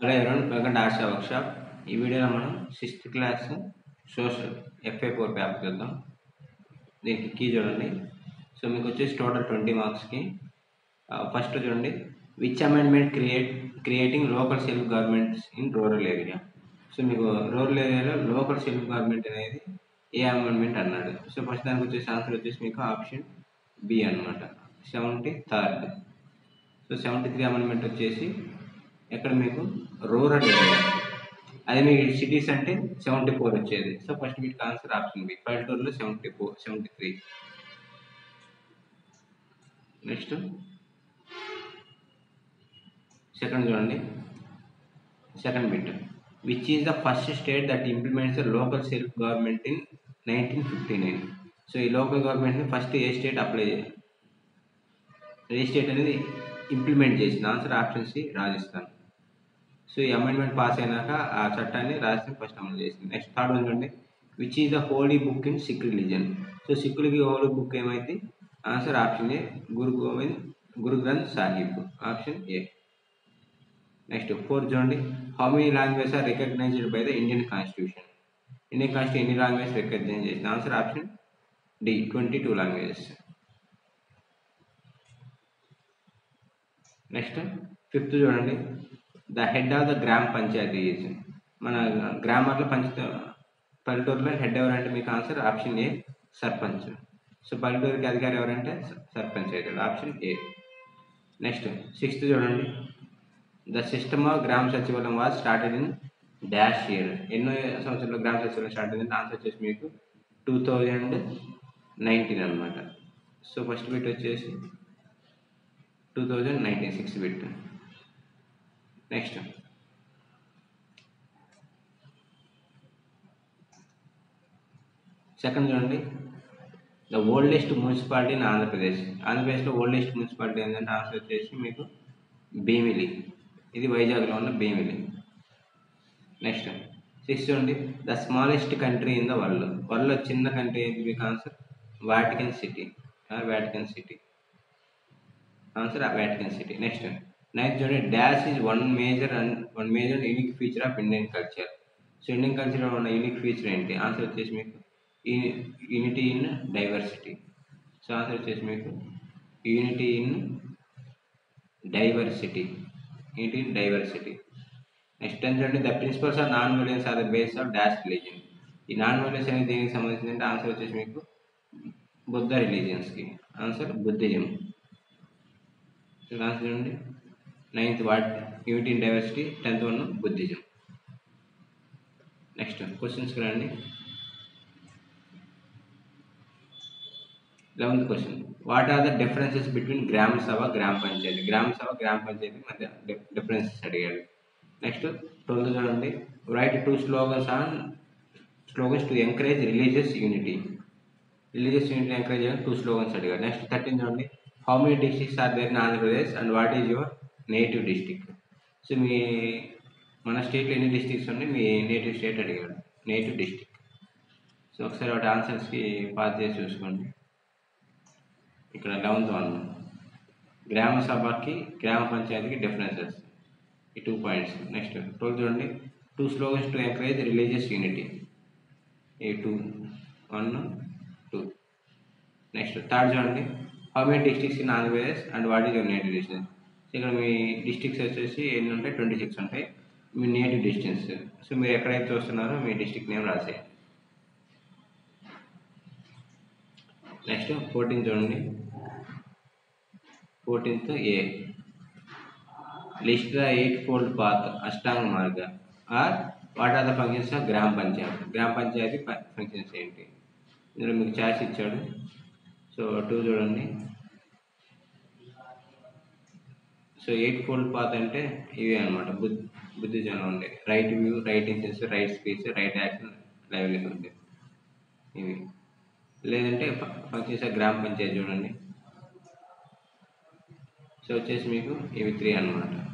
hello ఎవరైనా welcome to ఆర్షా workshop ఈ వీడియోలో మనం sixth class social FA four paper చూద్దాం దీనికి కీ చూడండి సో మీకు వచ్చేసి టోటల్ ట్వంటీ మార్క్స్కి ఫస్ట్ చూడండి which amendment create creating local self governments in rural area so మీకు రూరల్ ఏరియాలో లోకల్ సెల్ఫ్ గవర్నమెంట్ అనేది ఏ అమెండ్మెంట్ అన్నాడు సో ఫస్ట్ దానికి వచ్చేసి ఆన్సర్ వచ్చేసి మీకు ఆప్షన్ బి అనమాట seventy third so seventy three amendment వచ్చేసి ఎక్కడ మీకు రూరల్ ఏరియా అదే మీ సిటీస్ అంటే సెవెంటీ ఫోర్ వచ్చేది సో ఫస్ట్ మీకు ఆన్సర్ ఆప్షన్ బి పల్లెటూరులో seventy four seventy three next second చూడండి second bit which is the first state that implements the local self government in nineteen fifty nine so ఈ local గవర్నమెంట్ని first ఏ state apply ఏ state అనేది implement చేసింది answer option C Rajasthan so ఈ amendment pass అయినాక ఆ చట్టాన్ని రాజస్థాన్ ఫస్ట్ అమలు చేసింది నెక్స్ట్ థర్డ్ వన్ చూడండి which is the holy book in sick religion so సిక్కులకి హోలీ బుక్ ఏమైంది answer option A Guru Govind Guru Granth Sahib option A next fourth చూడండి how many language are recognized by the Indian constitution Indian constitution ఎన్ని language recognize చేసింది answer option D twenty two languages next fifth చూడండి the head of the Grama panchayat is మన గ్రామాల్లో పంచ పల్లెటూరులో head ఎవరంటే మీకు answer option A sarpanch so పల్లెటూరుకి అధికారి ఎవరంటే సర్పంచ్ అవుతాడు ఆప్షన్ ఏ నెక్స్ట్ సిక్స్త్ చూడండి the system of Grama Sachivalayam was started in dash year ఎన్నో సంవత్సరంలో గ్రామ సచివాలయం స్టార్ట్ అయింది ఆన్సర్ వచ్చేసి మీకు టూ థౌజండ్ నైన్టీన్ అనమాట సో ఫస్ట్ బిట్ వచ్చేసి two thousand nineteen six bit next second చూడండి the oldest municipality in Andhra Pradesh ఆంధ్రప్రదేశ్లో ఓల్డెస్ట్ మున్సిపాలిటీ ఏంటంటే ఆన్సర్ వచ్చేసి మీకు భీమిలి ఇది వైజాగ్లో ఉన్న భీమిలి నెక్స్ట్ సిక్స్త్ చూడండి the smallest country in the world వరల్డ్లో చిన్న కంట్రీ ఏంటి మీకు answer Vatican city Vatican city answer Vatican city next next చూడండి dash is one major and one major unique feature of Indian culture so Indian కల్చర్లో ఉన్న unique feature ఏంటి answer వచ్చేసి మీకు unity in diversity so answer వచ్చేసి మీకు unity in diversity unity in diversity next ten చూడండి the principles of non violence are the base of dash religion ఈ non violence అనేది దేనికి సంబంధించింది అంటే ఆన్సర్ వచ్చేసి మీకు బుద్ధ రిలీజియన్స్కి ఆన్సర్ బుద్ధిజం ఆన్సర్ చూడండి ninth what unity in diversity tenth one Buddhism next క్వశ్చన్స్కి రండి eleventh question what are the differences between Grama Sabha గ్రామ పంచాయతీ గ్రామ సభ గ్రామ పంచాయతీ మధ్య డిఫరెన్సెస్ అడిగాడు నెక్స్ట్ ట్వెల్త్ చూడండి write two slogans on slogans to encourage religious unity religious unity encourage చేయడం two slogans అడిగాడు నెక్స్ట్ థర్టీన్ చూడండి how many districts are there in Andhra Pradesh and what is your native district so మీ మన స్టేట్లో ఎన్ని districts ఉన్నాయి మీ నేటివ్ స్టేట్ అడిగాడు నేటివ్ డిస్టిక్ సో ఒకసారి వాటి ఆన్సర్స్కి పాస్ చేసి చూసుకోండి ఇక్కడ లెవెన్త్ వన్ గ్రామ సభకి గ్రామ పంచాయతీకి డిఫరెన్సెస్ ఈ టూ పాయింట్స్ నెక్స్ట్ ట్వెల్త్ చూడండి two slogans to encourage religious unity ఈ two one two next third చూడండి how many districts in Andhra Pradesh and what is your native distance ఇక్కడ మీ డిస్ట్రిక్ట్స్ వచ్చేసి ఎన్ని ఉంటాయి ట్వంటీ సిక్స్ ఉంటాయి మీ నేటివ్ డిస్టెన్స్ సో మీరు ఎక్కడైతే చూస్తున్నారో మీ డిస్ట్రిక్ట్ నేమ్ రాసేయండి నెక్స్ట్ ఫోర్టీన్ చూడండి ఫోర్టీన్త్ ఏ list the eightfold path Ashtanga Marga are what are the functions of Grama panchayat గ్రామ పంచాయతీ ఫంక్షన్స్ ఏంటి ఇందులో మీకు ఛాయిస్ ఇచ్చాడు సో టూ చూడండి సో ఎయిట్ ఫోల్డ్ పాత్ అంటే ఇవే అనమాట బుద్ధి బుద్ధిజనం ఉండే right view right incense right speech right action livelihood ఇవి లేదంటే ఫంక్షన్స్ ఆఫ్ గ్రామ పంచాయతీ చూడండి సో వచ్చేసి మీకు ఇవి త్రీ అనమాట